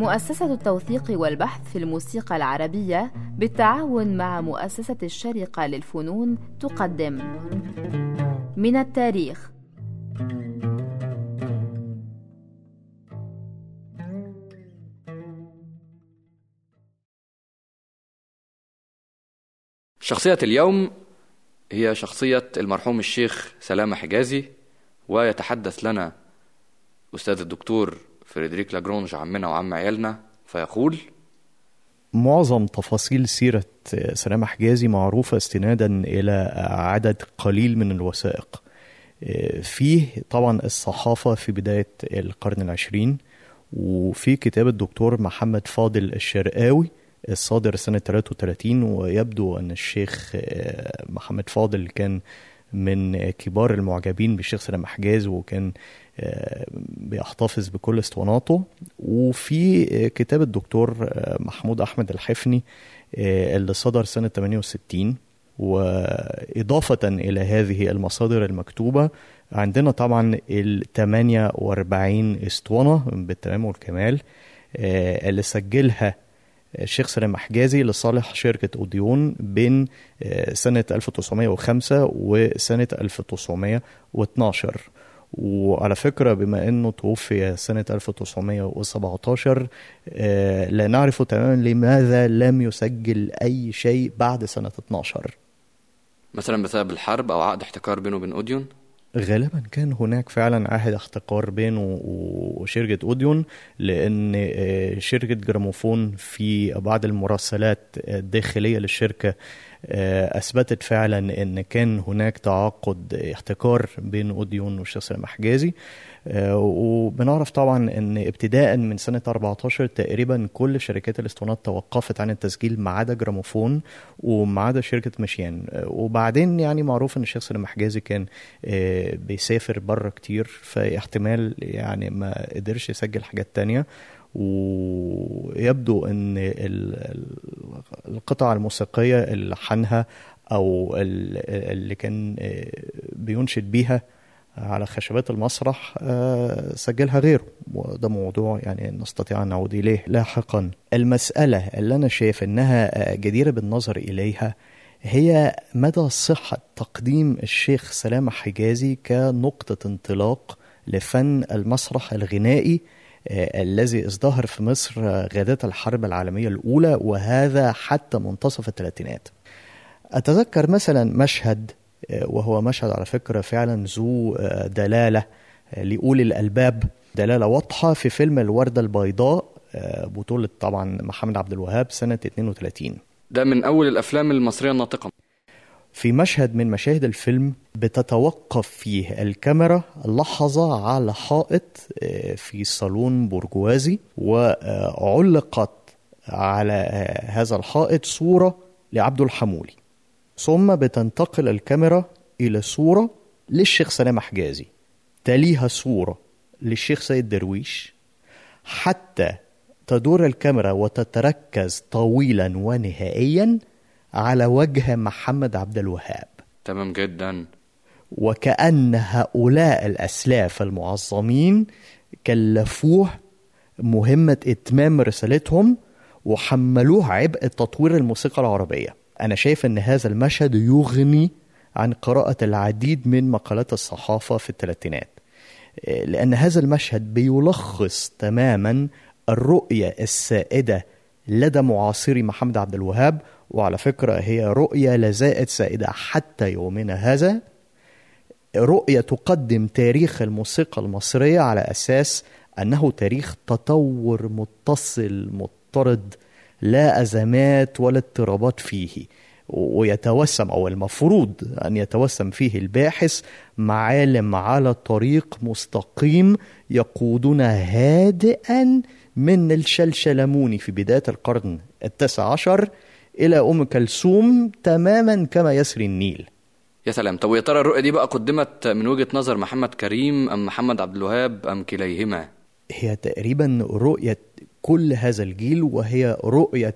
مؤسسة التوثيق والبحث في الموسيقى العربية بالتعاون مع مؤسسة الشرقة للفنون تقدم من التاريخ شخصية اليوم هي شخصية المرحوم الشيخ سلامة حجازي ويتحدث لنا أستاذ الدكتور فريدريك لاجرونج عمنا وعم عيالنا فيقول معظم تفاصيل سيرة سلامة حجازي معروفة استنادا إلى عدد قليل من الوثائق فيه طبعا الصحافة في بداية القرن العشرين وفي كتاب الدكتور محمد فاضل الشرقاوي الصادر سنة 33 ويبدو أن الشيخ محمد فاضل كان من كبار المعجبين بالشيخ سلام حجاز وكان بيحتفظ بكل اسطواناته وفي كتاب الدكتور محمود أحمد الحفني اللي صدر سنة 68 وإضافة إلى هذه المصادر المكتوبة عندنا طبعا ال 48 اسطوانة بالتمام والكمال اللي سجلها الشيخ سلام حجازي لصالح شركة أوديون بين سنة 1905 وسنة 1912 وعلى فكرة بما أنه توفي سنة 1917 لا نعرف تماما لماذا لم يسجل أي شيء بعد سنة 12 مثلا بسبب الحرب أو عقد احتكار بينه وبين أوديون غالبا كان هناك فعلا عهد احتكار بينه وشركة أوديون لأن شركة جراموفون في بعض المراسلات الداخلية للشركة أثبتت فعلا أن كان هناك تعاقد احتكار بين أوديون والشيخ سلام حجازي وبنعرف طبعا ان ابتداء من سنه 14 تقريبا كل شركات الاسطوانات توقفت عن التسجيل ما عدا جراموفون وما عدا شركه مشيان وبعدين يعني معروف ان الشيخ سلام حجازي كان بيسافر بره كتير فاحتمال يعني ما قدرش يسجل حاجات تانية ويبدو ان القطع الموسيقيه اللي حنها او اللي كان بينشد بيها على خشبات المسرح سجلها غيره وده موضوع يعني نستطيع أن نعود إليه لاحقا المسألة اللي أنا شايف أنها جديرة بالنظر إليها هي مدى صحة تقديم الشيخ سلامة حجازي كنقطة انطلاق لفن المسرح الغنائي الذي ازدهر في مصر غادات الحرب العالمية الأولى وهذا حتى منتصف الثلاثينات أتذكر مثلا مشهد وهو مشهد على فكرة فعلا ذو دلالة لأولي الألباب دلالة واضحة في فيلم الوردة البيضاء بطولة طبعا محمد عبد الوهاب سنة 32 ده من أول الأفلام المصرية الناطقة في مشهد من مشاهد الفيلم بتتوقف فيه الكاميرا لحظة على حائط في صالون برجوازي وعلقت على هذا الحائط صورة لعبد الحمولي ثم بتنتقل الكاميرا إلى صورة للشيخ سلام حجازي تليها صورة للشيخ سيد درويش حتى تدور الكاميرا وتتركز طويلا ونهائيا على وجه محمد عبد الوهاب تمام جدا وكأن هؤلاء الأسلاف المعظمين كلفوه مهمة إتمام رسالتهم وحملوه عبء تطوير الموسيقى العربية أنا شايف أن هذا المشهد يغني عن قراءة العديد من مقالات الصحافة في الثلاثينات لأن هذا المشهد بيلخص تماما الرؤية السائدة لدى معاصري محمد عبد الوهاب وعلى فكرة هي رؤية لا زالت سائدة حتى يومنا هذا رؤية تقدم تاريخ الموسيقى المصرية على أساس أنه تاريخ تطور متصل مضطرد لا أزمات ولا اضطرابات فيه ويتوسم أو المفروض أن يتوسم فيه الباحث معالم على طريق مستقيم يقودنا هادئا من الشلشلموني في بداية القرن التاسع عشر إلى أم كلثوم تماما كما يسري النيل يا سلام طب ويا ترى الرؤية دي بقى قدمت من وجهة نظر محمد كريم أم محمد عبد الوهاب أم كليهما هي تقريبا رؤية كل هذا الجيل وهي رؤية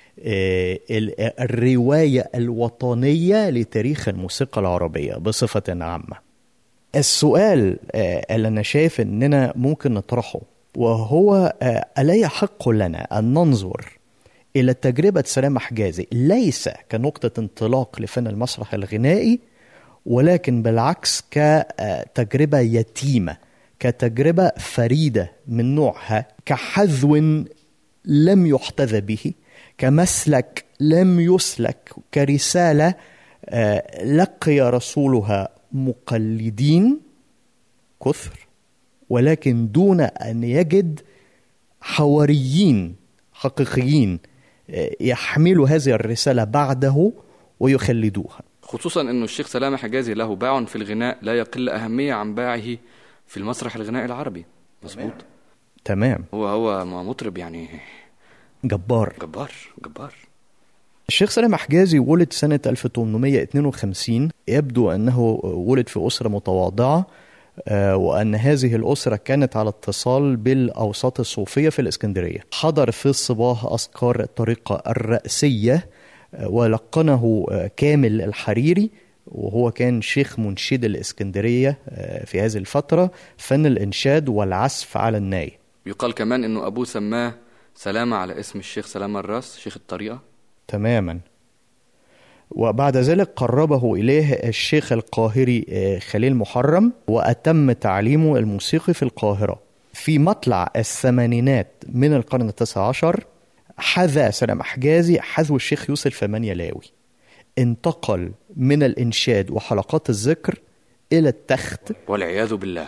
الرواية الوطنية لتاريخ الموسيقى العربية بصفة عامة السؤال اللي أنا شايف أننا ممكن نطرحه وهو آه، ألا يحق لنا أن ننظر إلى تجربة سلام حجازي ليس كنقطة انطلاق لفن المسرح الغنائي ولكن بالعكس كتجربة يتيمة كتجربة فريدة من نوعها كحذو لم يحتذى به كمسلك لم يسلك كرسالة آه، لقي رسولها مقلدين كثر ولكن دون أن يجد حواريين حقيقيين آه، يحملوا هذه الرسالة بعده ويخلدوها خصوصا انه الشيخ سلامة حجازي له باع في الغناء لا يقل اهمية عن باعه في المسرح الغنائي العربي مظبوط تمام هو هو مطرب يعني جبار جبار جبار الشيخ سلام حجازي ولد سنة 1852 يبدو أنه ولد في أسرة متواضعة آه، وأن هذه الأسرة كانت على اتصال بالأوساط الصوفية في الإسكندرية حضر في الصباح أذكار الطريقة الرأسية آه، ولقنه آه، كامل الحريري وهو كان شيخ منشد الإسكندرية آه، في هذه الفترة فن الإنشاد والعزف على الناي يقال كمان انه ابوه سماه سلامة على اسم الشيخ سلامة الراس شيخ الطريقة تماما وبعد ذلك قربه إليه الشيخ القاهري آه، خليل محرم وأتم تعليمه الموسيقي في القاهرة في مطلع الثمانينات من القرن التاسع عشر حذا سلام حجازي حذو الشيخ يوسف المنيلاوي انتقل من الإنشاد وحلقات الذكر إلى التخت والعياذ بالله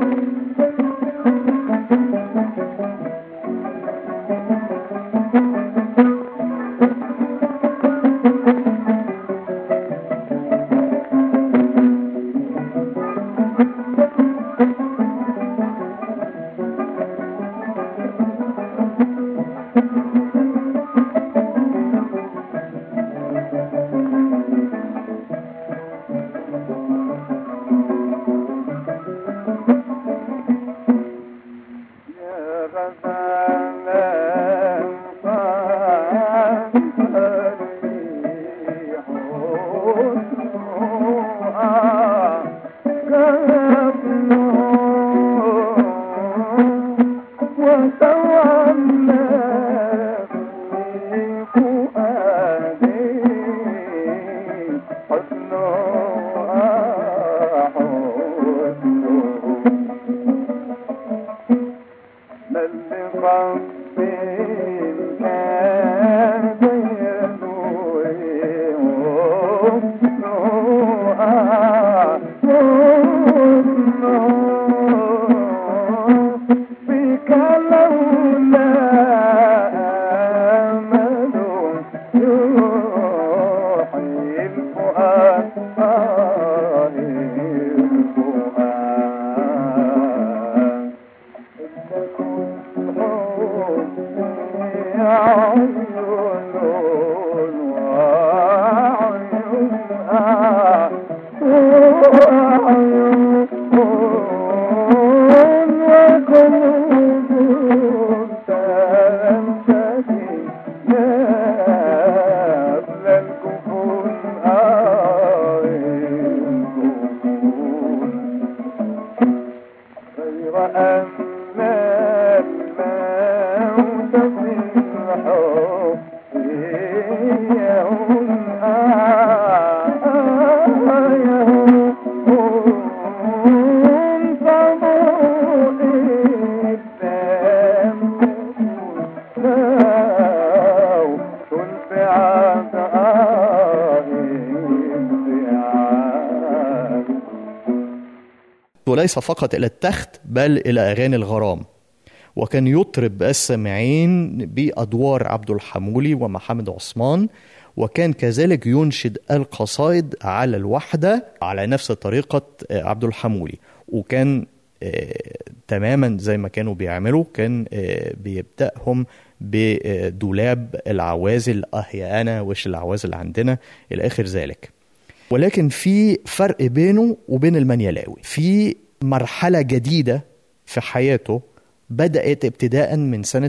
وليس فقط إلى التخت بل إلى أغاني الغرام وكان يطرب السامعين بأدوار عبد الحمولي ومحمد عثمان وكان كذلك ينشد القصائد على الوحدة على نفس طريقة آه، عبد الحمولي وكان آه، تماما زي ما كانوا بيعملوا كان آه، بيبدأهم بدولاب العوازل اه يا انا وش العوازل عندنا الى اخر ذلك ولكن في فرق بينه وبين المنيلاوي في مرحلة جديدة في حياته بدأت ابتداء من سنة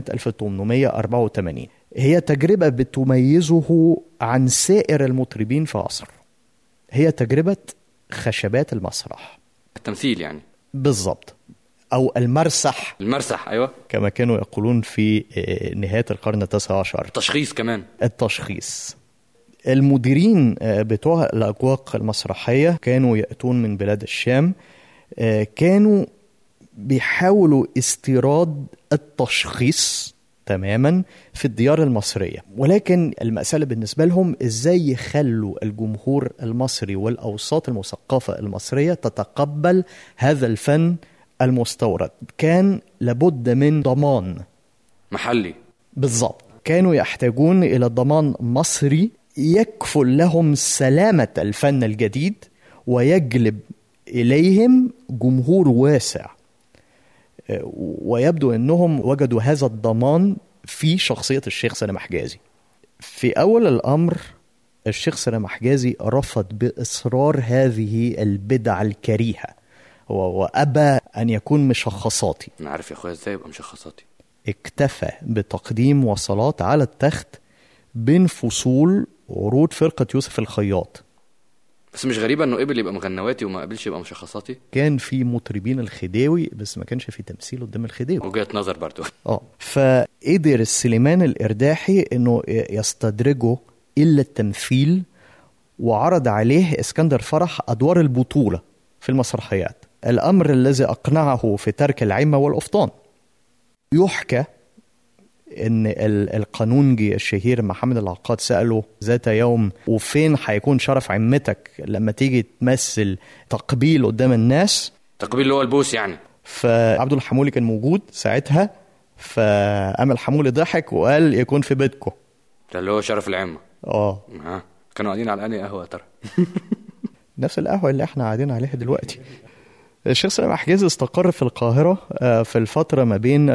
1884 هي تجربة بتميزه عن سائر المطربين في عصر هي تجربة خشبات المسرح التمثيل يعني بالظبط أو المرسح المرسح ايوه كما كانوا يقولون في نهاية القرن التاسع عشر تشخيص كمان التشخيص المديرين آه، بتوع الأجواق المسرحية كانوا يأتون من بلاد الشام آه، كانوا بيحاولوا استيراد التشخيص تماما في الديار المصرية ولكن المسألة بالنسبة لهم ازاي يخلوا الجمهور المصري والأوساط المثقفة المصرية تتقبل هذا الفن المستورد كان لابد من ضمان محلي بالضبط كانوا يحتاجون إلى ضمان مصري يكفل لهم سلامة الفن الجديد ويجلب إليهم جمهور واسع آه، ويبدو أنهم وجدوا هذا الضمان في شخصية الشيخ سلام حجازي في أول الأمر الشيخ سلام حجازي رفض بإصرار هذه البدع الكريهة و- وأبى أن يكون مشخصاتي انا عارف يا اخويا ازاي يبقى مشخصاتي اكتفى بتقديم وصلات على التخت بين فصول عروض فرقة يوسف الخياط بس مش غريبه انه قبل يبقى مغنواتي وما قبلش يبقى مشخصاتي كان في مطربين الخديوي بس ما كانش في تمثيل قدام الخديوي وجهه نظر برضو اه فقدر سليمان الإرداحي انه يستدرجه إلا التمثيل وعرض عليه اسكندر فرح أدوار البطولة في المسرحيات الأمر الذي أقنعه في ترك العمة والأفطان يحكى ان ال- القانونجي الشهير محمد العقاد ساله ذات يوم وفين هيكون شرف عمتك لما تيجي تمثل تقبيل قدام الناس تقبيل اللي هو البوس يعني فعبد الحمولي كان موجود ساعتها فقام الحمولي ضحك وقال يكون في بيتكم ده اللي هو شرف العمه اه ها كانوا قاعدين على انهي قهوه يا ترى نفس القهوه اللي احنا قاعدين عليها دلوقتي الشيخ سلام حجازي استقر في القاهرة آه، في الفترة ما بين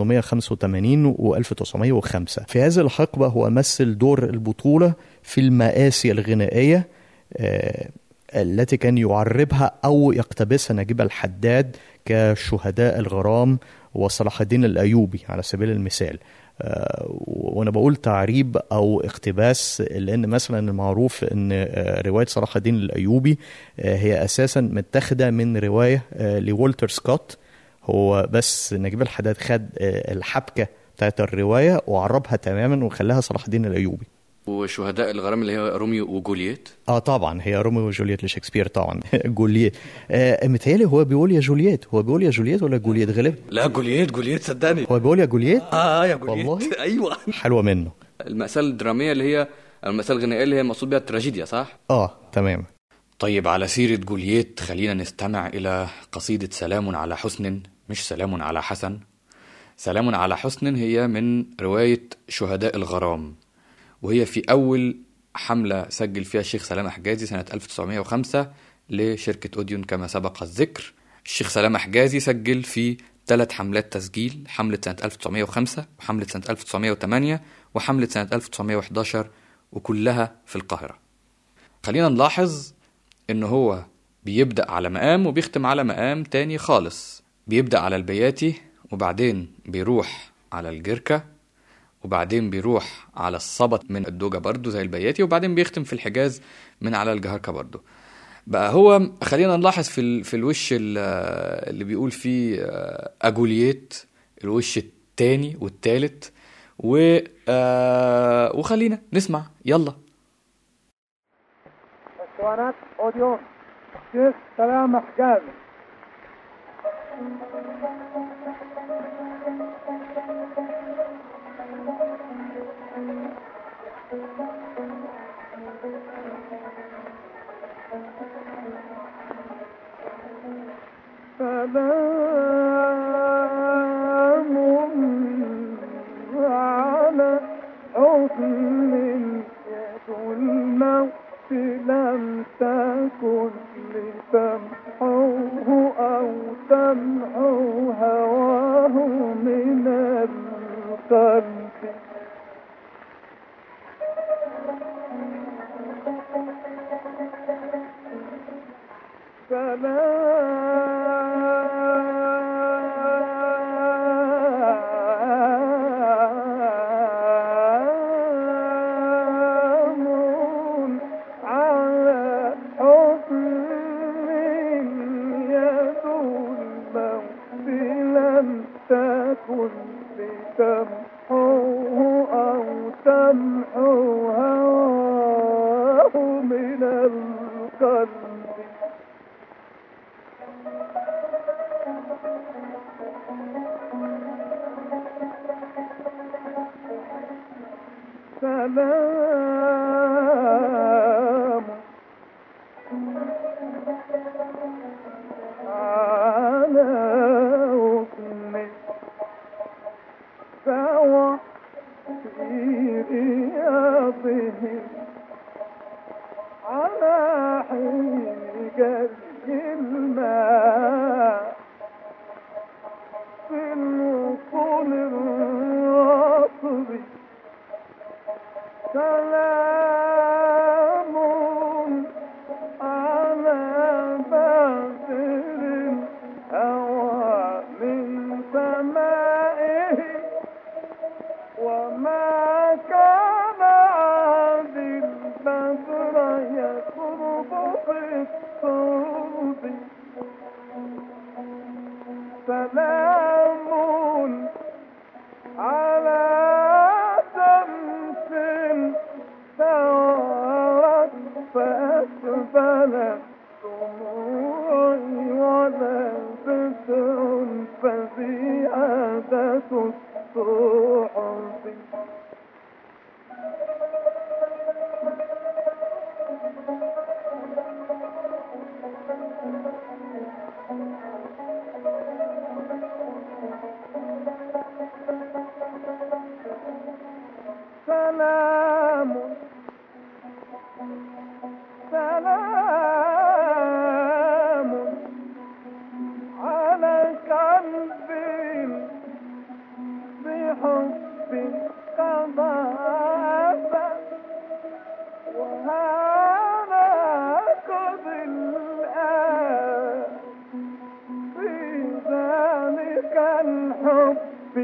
1885 و 1905 في هذه الحقبة هو مثل دور البطولة في المآسي الغنائية آه، التي كان يعربها أو يقتبسها نجيب الحداد كشهداء الغرام وصلاح الدين الأيوبي على سبيل المثال آه، وانا بقول تعريب او اقتباس لان مثلا المعروف ان آه، روايه صلاح الدين الايوبي آه، هي اساسا متاخده من روايه آه، لولتر سكوت هو بس نجيب الحداد خد آه، الحبكه بتاعت الروايه وعربها تماما وخلاها صلاح الدين الايوبي وشهداء الغرام اللي هي روميو وجولييت اه طبعا هي روميو وجولييت لشكسبير طبعا جولييت آه متهيألي هو بيقول يا جولييت هو بيقول يا جولييت ولا جولييت غالبا لا جولييت جولييت صدقني هو بيقول يا جولييت اه يا جولييت. جولييت ايوه حلوه منه المأساة الدرامية اللي هي المأساة الغنائية اللي هي مقصود بها التراجيديا صح؟ اه تمام طيب على سيرة جولييت خلينا نستمع إلى قصيدة سلام على حسن مش سلام على حسن سلام على حسن هي من رواية شهداء الغرام وهي في أول حملة سجل فيها الشيخ سلام حجازي سنة 1905 لشركة أوديون كما سبق الذكر الشيخ سلام حجازي سجل في ثلاث حملات تسجيل حملة سنة 1905 وحملة سنة 1908 وحملة سنة 1911 وكلها في القاهرة خلينا نلاحظ ان هو بيبدأ على مقام وبيختم على مقام تاني خالص بيبدأ على البياتي وبعدين بيروح على الجركة وبعدين بيروح على الصبت من الدوجة برضو زي البياتي وبعدين بيختم في الحجاز من على الجهركة برضو بقى هو خلينا نلاحظ في ال... في الوش ال- اللي بيقول فيه آه، اجوليات الوش التاني والتالت و آه، وخلينا نسمع يلا اسطوانات اوديون شيخ سلام حجازي سلام على حسن يد الموت لم تكن لتمحوه أو تمحو هواه من القلب سلام على حسن يد الموت تمحوه أو تمحو هواه من القلب سلام على وطني سوى في رياضه على حين جري الماء في الوصول الرطب سلام على بدر هوى من سمائه وما كان عاد البدر يقرب بالصوت سلام على شمس ثارت فأسبلت دموعي ولا بدر فزيادة الصحف سلام سلام على قلب بحب قضاء وهذا قد الآن في ذلك الحب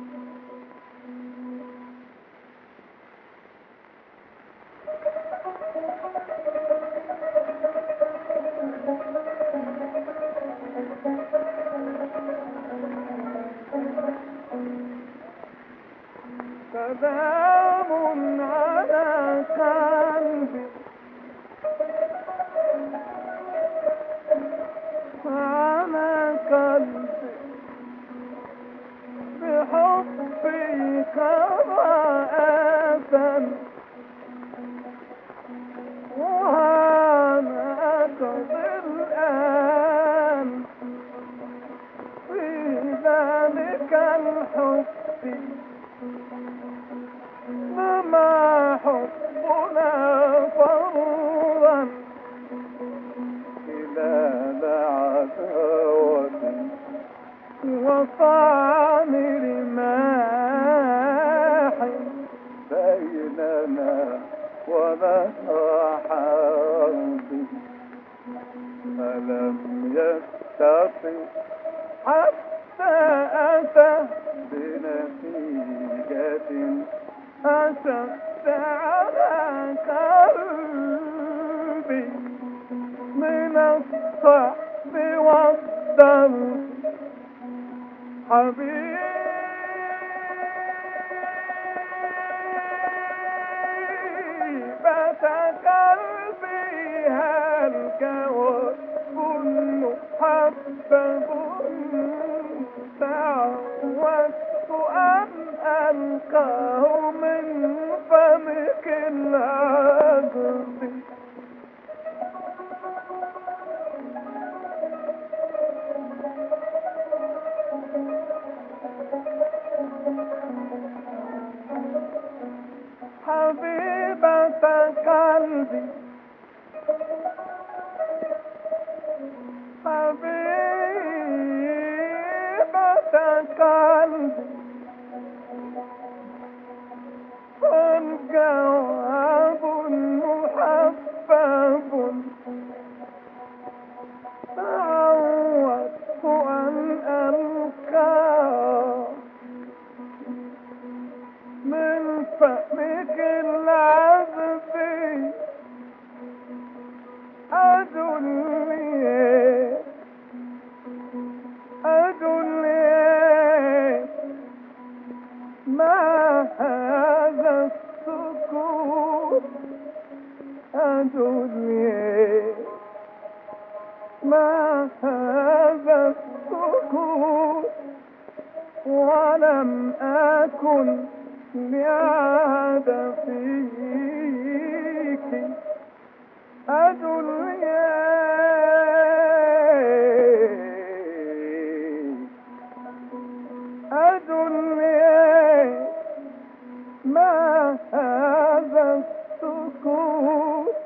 سلام على قلبي على قلبي بحبك رأسا وأنا أقضي الآن في ذلك الحب ما حبنا فرا إلى العداوة وطعن رماح بيننا وبين حرب فلم يستطع حتى أتى بنتيجة أشد على قلبي من الصعب والدم حبيبة قلبي هل كل محبب تعودت أن ألقاه من فمك العذب حبيبة قلبي حبيبة قلبي الجواب محبب تعودت أن ألقاه من فمك العذب أدلي أدلي ما هذا السكوت ولم أكن لعاد فيك أدنياي أدنياي ما هذا السكوت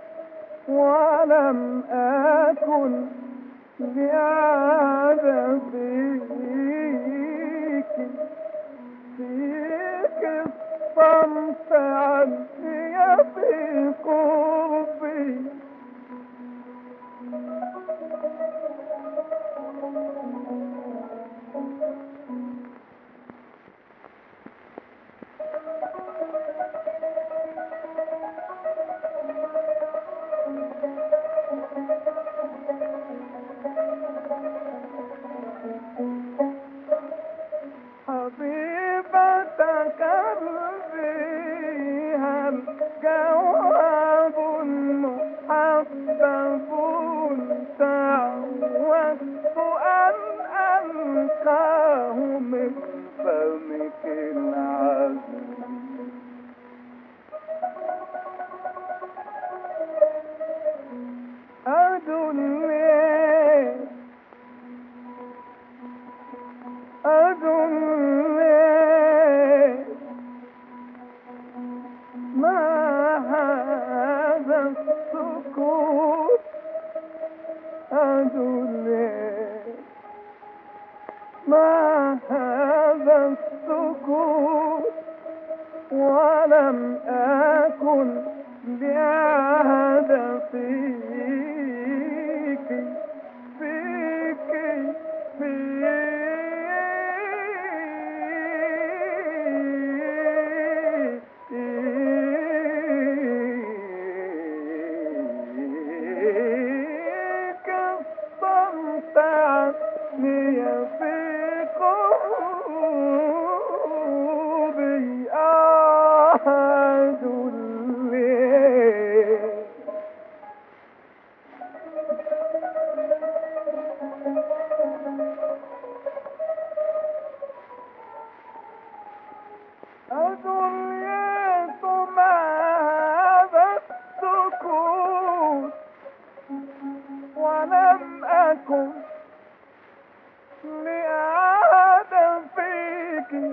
ولم أكن لعاد فيك فيك الصمت عني في قربي حبيبة قلبي هل جواب محبب تعودت أن ألقاه من فمك العزيز أدني أدني ما هذا السكوت أدني ما هذا السكوت ولم أكن بعهد فيك فيك فيك استمتعني في قلبي أحد الليل أدنيت ما هذا السكوت ولم أكن لأعاد فيك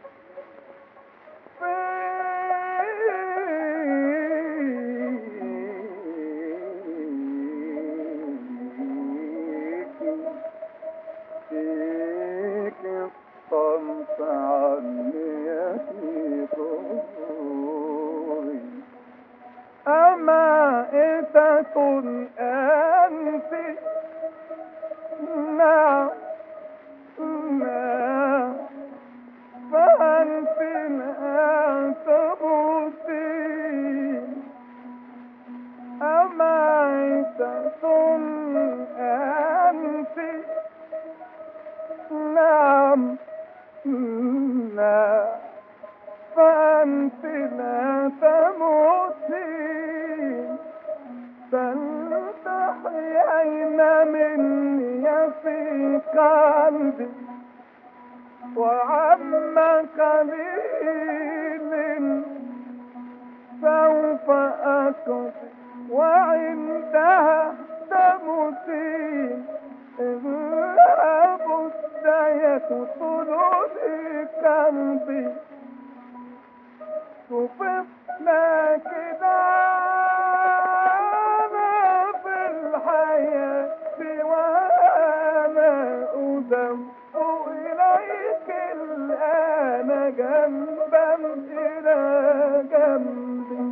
فيك فيك الصمت عني في قبوري أمائتة أنت نعم نعم فأنت لا تموتين أمائتة أنت نعم نعم فأنت لا تموتين بل تحيين مني في قلبي وعم قليل سوف أكون وعندها تموتين اذهب يقتل لي قلبي شوفنا كده أنا في الحياة وأنا أدم إليك الآن جنبا إلى جنبي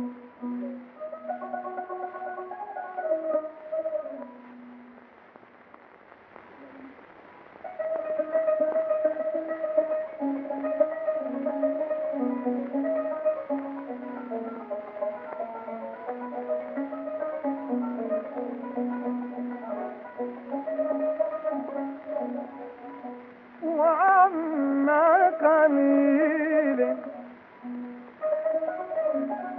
وعما قليل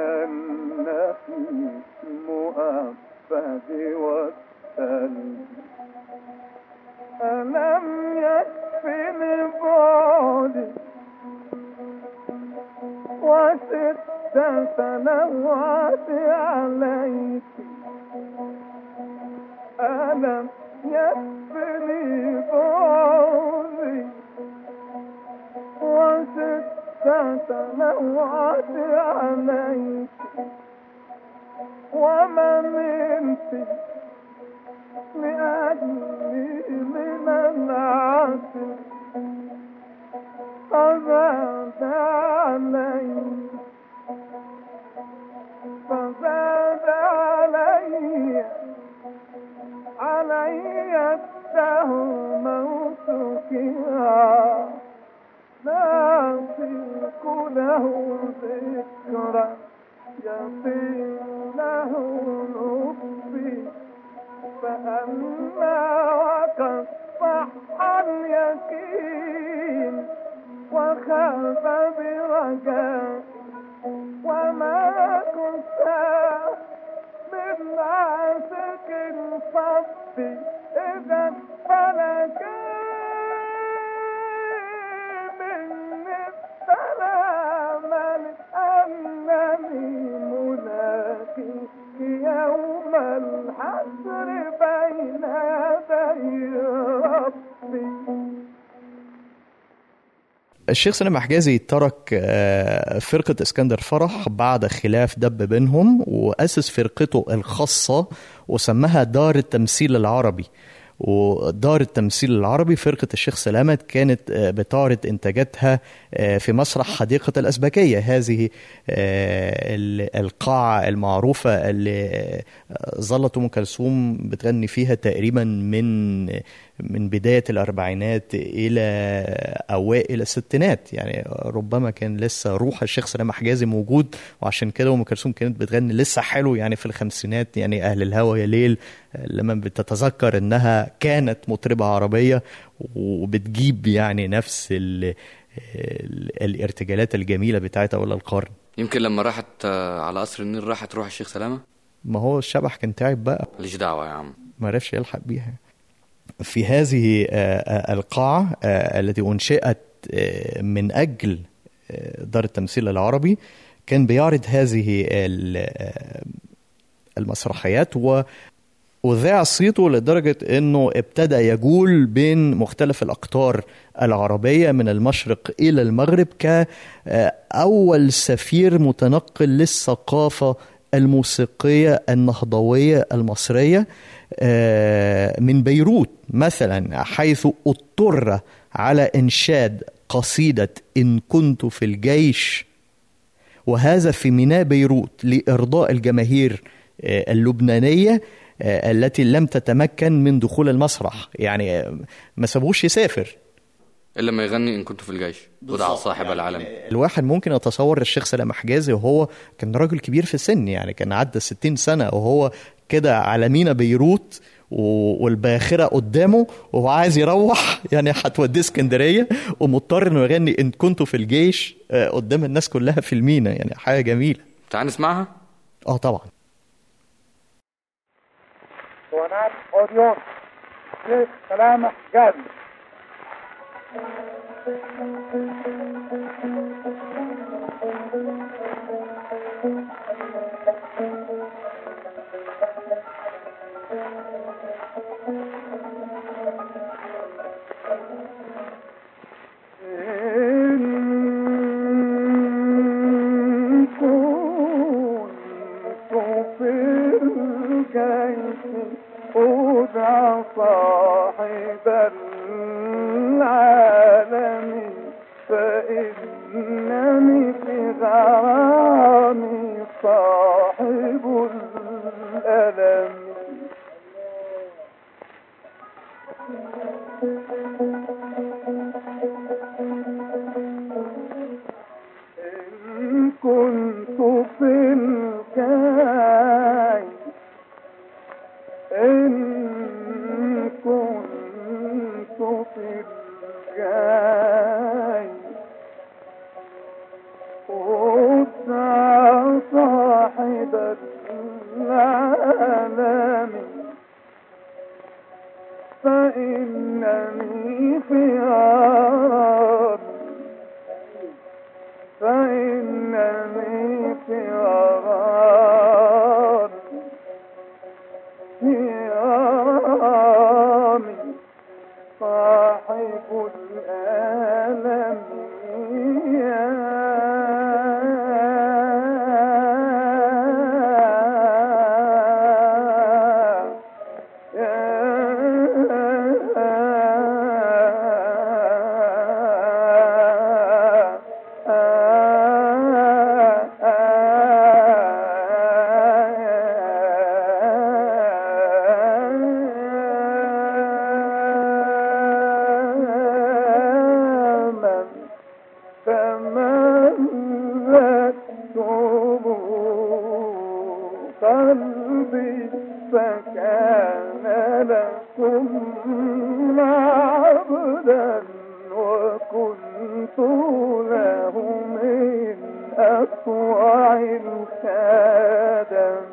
كالنخيل مؤبد والثلج ألم يكفني بعدي وست سنوات عليك ألم يكفني بعدي وست سنوات عليك ومن انت لأجلي من العسل فزاد علي فزاد علي علي الدهر موتك لا أطيق له ذكرى يطيق له نصفي فأما وقد صح اليقين وخاف برجاء وما كنت من عاشق صبي إذا فلك مني سلاما أنني ملاقي يوم الحسر بين يدي ربي الشيخ سلام حجازي ترك آه، فرقة اسكندر فرح بعد خلاف دب بينهم وأسس فرقته الخاصة وسماها دار التمثيل العربي ودار التمثيل العربي فرقة الشيخ سلامة كانت آه، بتعرض إنتاجاتها آه، في مسرح حديقة الأزبكية هذه آه، ال- القاعة المعروفة اللي آه، ظلت أم كلثوم بتغني فيها تقريبا من من بداية الأربعينات إلى أوائل الستينات يعني ربما كان لسه روح الشيخ سلام حجازي موجود وعشان كده أم كلثوم كانت بتغني لسه حلو يعني في الخمسينات يعني أهل الهوى يا ليل لما بتتذكر إنها كانت مطربة عربية وبتجيب يعني نفس ال ال الارتجالات الجميلة بتاعت أول القرن يمكن لما راحت آه، على قصر النيل راحت روح الشيخ سلامة ما هو الشبح كان تعب بقى ماليش دعوة يا عم ما عرفش يلحق بيها في هذه آه، آه، القاعة آه، التي أنشئت آه، من أجل آه، دار التمثيل العربي كان بيعرض هذه ال- آه، المسرحيات و وذاع صيته لدرجة أنه ابتدى يجول بين مختلف الأقطار العربية من المشرق إلى المغرب كأول سفير متنقل للثقافة الموسيقية النهضوية المصرية آه، من بيروت مثلا حيث اضطر على إنشاد قصيدة إن كنت في الجيش وهذا في ميناء بيروت لإرضاء الجماهير آه، اللبنانية آه، التي لم تتمكن من دخول المسرح يعني آه، ما سابوش يسافر إلا ما يغني إن كنت في الجيش ودع صاحب العالم الواحد ممكن يتصور الشيخ سلام حجازي وهو كان راجل كبير في السن يعني كان عدى 60 سنة وهو كده على مينا بيروت و- والباخرة قدامه وهو عايز يروح يعني هتوديه اسكندرية ومضطر انه يغني ان كنت في الجيش آه، قدام الناس كلها في المينا يعني حاجة جميلة تعال نسمعها اه طبعا ونعم أوديون شيخ سلامة جازي إن كنت في الجيش أدعى صاحب العالم فإنني في غرامي صاحب قلبي فكان لكم عبدا وكنت له من أطوع الخدم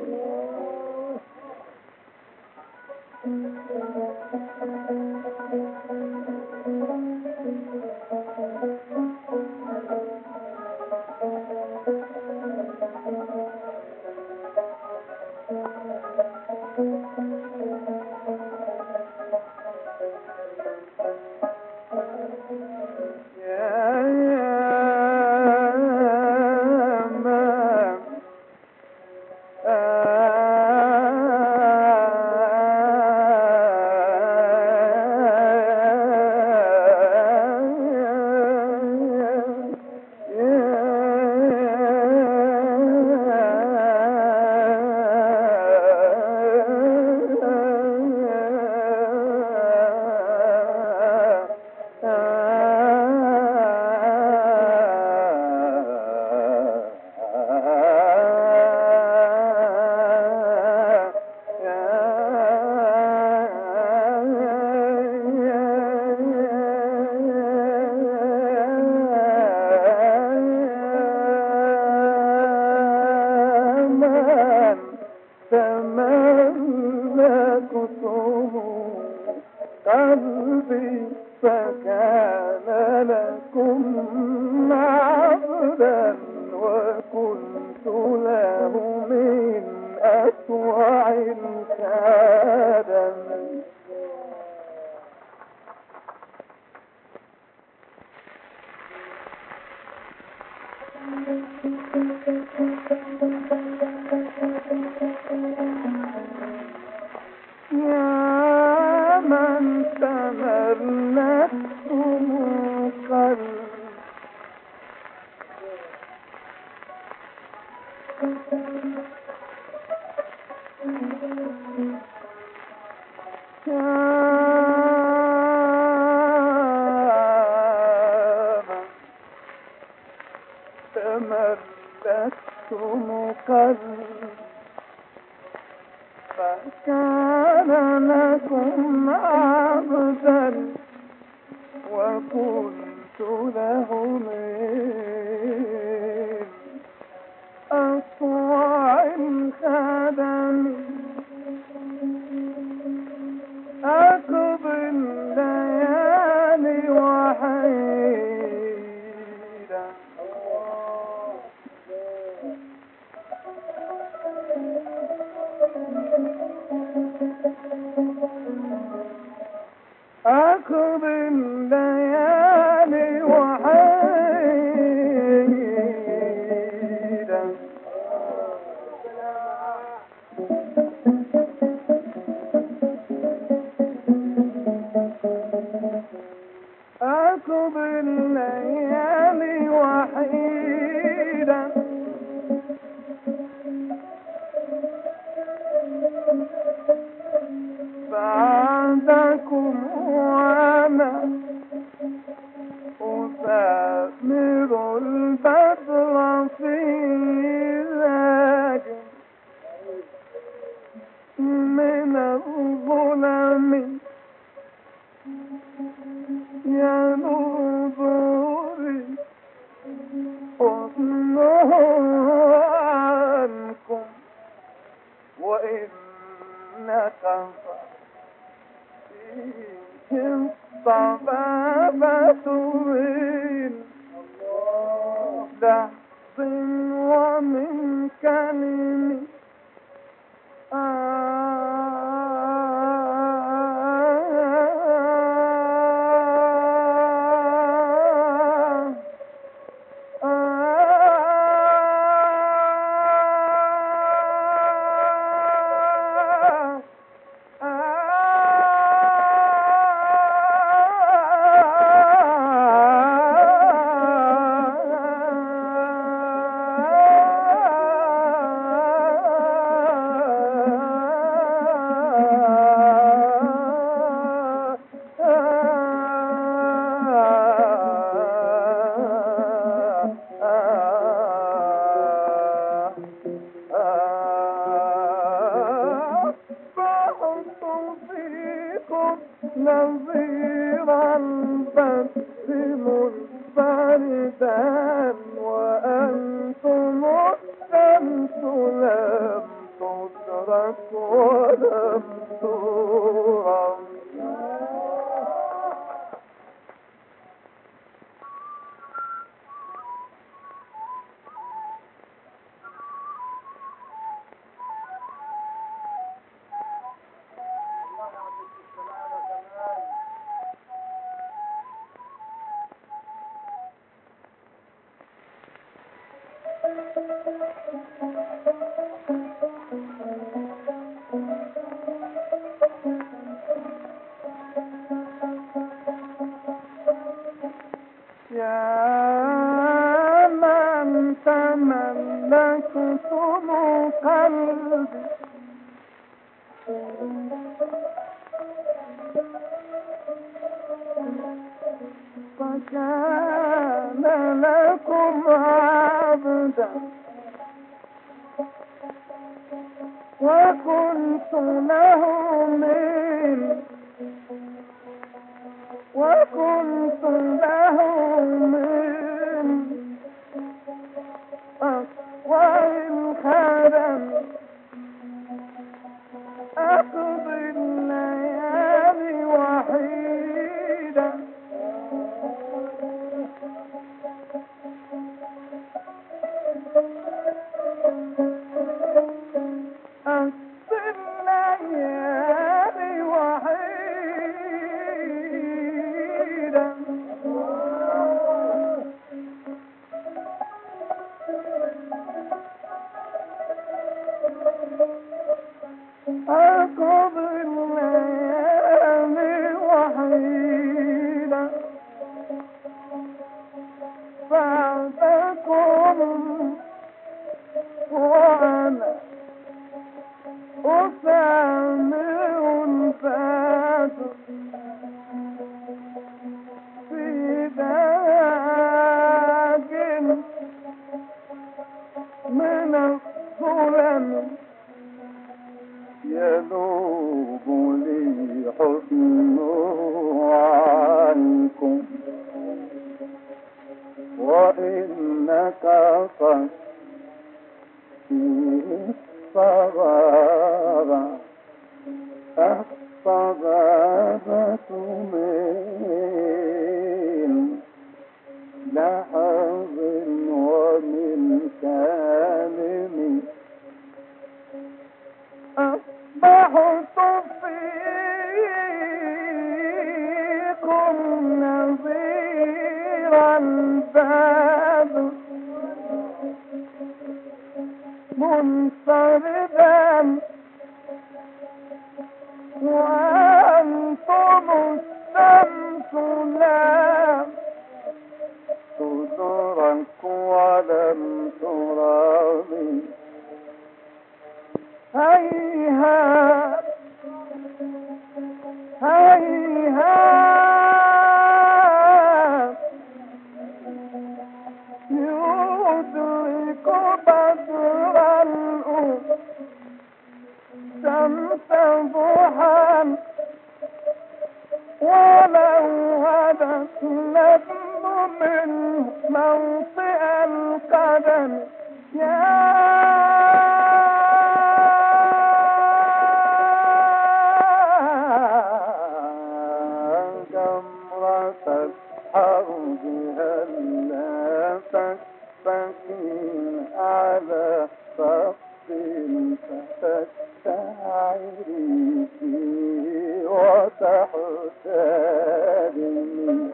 يا يا ما تملكتم قلبي فكان لكم عبدا وكنت له من أسوع الخدم يا من تملكتم قلبي يا من تملكتم قلبي فكان لكم عبدا وكنت له من أطوع الخدم أقضي الليالي وحيدا أقضي الليالي وحيدا أقضي الليالي وحيدا بعدكم وأنا أثامر البدر في ذاك من الظلم ينظر حسنه عنكم وإنك فيهم الصبابة من لحظ ومن كلم آه نظير البث منفردا وأنتم الشمس لم تدرك ولم ترى يا من تملكتم قلبي فكان لكم عبدا وكنت له من وكنت له من أقوى الخدم أقضي الليالي وحيدا أقضي الليالي وحيدا أقضي الليالي وحيدا بعدكم وأنا أسامع الفاتح في داج من الظلم يذوب لي حزنه عنكم وإنك قد الصبابة الصبابة من لحظ ومن كالم أصبحت فيكم نظير الباب منفردا وأنتم الشمس لا تدرك ولم ترى هيهات هيهات يدرك بدر الأرض شمس ضحى ولو هدت نجم من موطئ القدم يا جمرة الحرب هلا تستكين على صف فتستعيري فيه وتحترمي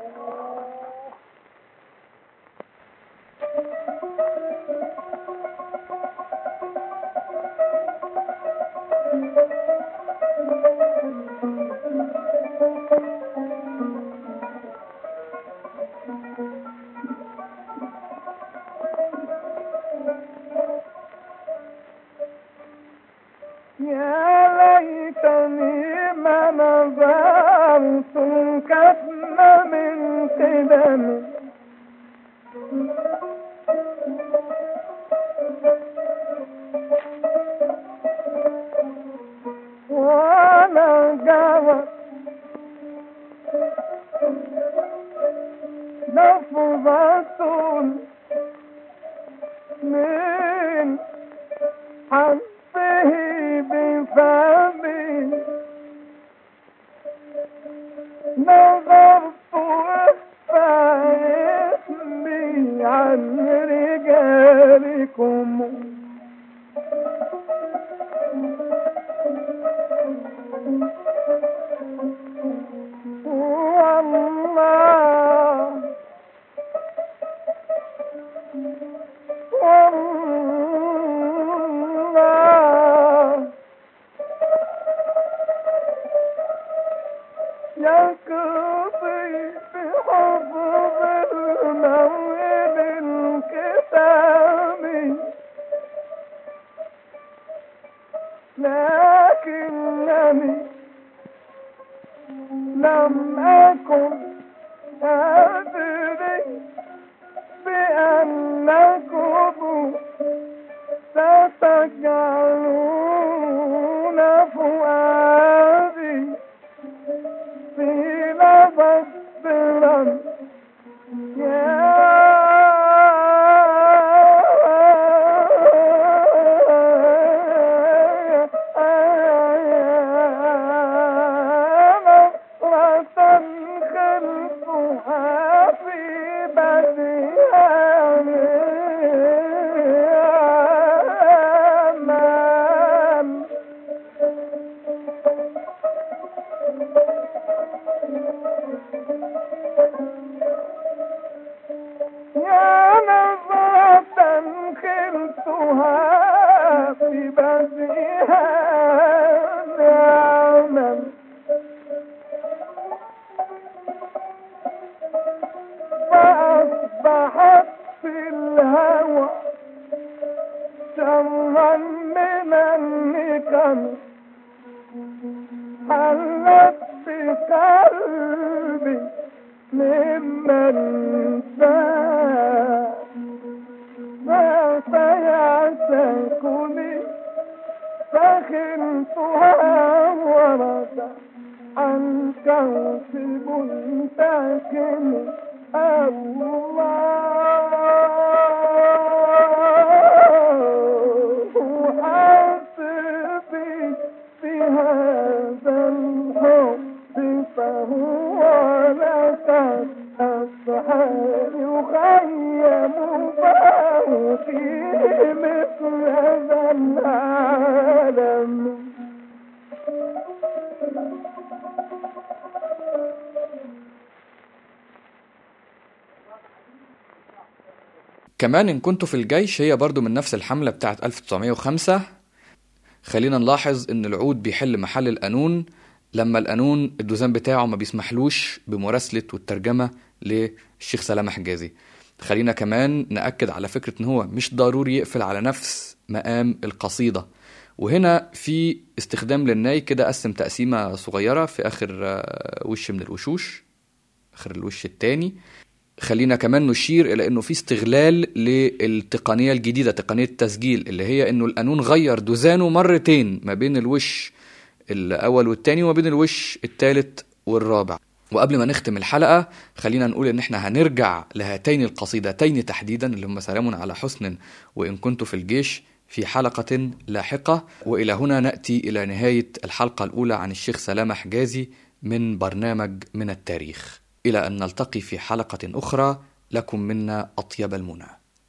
يا ليتني ما نظرت كفن من قدم وانا جرت حظه بفمي نظرت اسمي عن رجالكم والله والله يقضي بحفظ الموئل الكتاب لكنني لم أكن أدري بأنكم ستجعلون فؤادي في لبسرا خلقها في بديها يا نظرة خلتها في بديها نعما فأصبحت في الهوى شرا من النكم حلت بقلبي ممن ساء ما سيعتقني فخنتها ورد عن كوكب ساكن الله حاسبي في هذا الحب فهو لقد أصحى يخيم فوقي مثل هذا العالم كمان إن كنتوا في الجيش هي برضو من نفس الحملة بتاعت 1905 خلينا نلاحظ إن العود بيحل محل القانون لما القانون الدوزان بتاعه ما بيسمحلوش بمراسلة والترجمة للشيخ سلامة حجازي خلينا كمان نأكد على فكرة إن هو مش ضروري يقفل على نفس مقام القصيدة وهنا في استخدام للناي كده قسم تقسيمة صغيرة في آخر آه، وش من الوشوش آخر الوش التاني خلينا كمان نشير الى انه في استغلال للتقنيه الجديده تقنيه التسجيل اللي هي انه القانون غير دوزانه مرتين ما بين الوش الاول والتاني وما بين الوش التالت والرابع وقبل ما نختم الحلقه خلينا نقول ان احنا هنرجع لهاتين القصيدتين تحديدا اللي هم سلام على حسن وان كنت في الجيش في حلقة لاحقة وإلى هنا نأتي إلى نهاية الحلقة الأولى عن الشيخ سلامة حجازي من برنامج من التاريخ إلى أن نلتقي في حلقة أخرى لكم منا أطيب المنى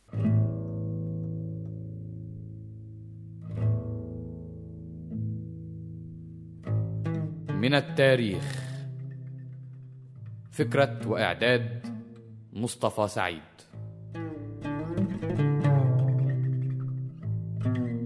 من التاريخ فكرة وإعداد مصطفى سعيد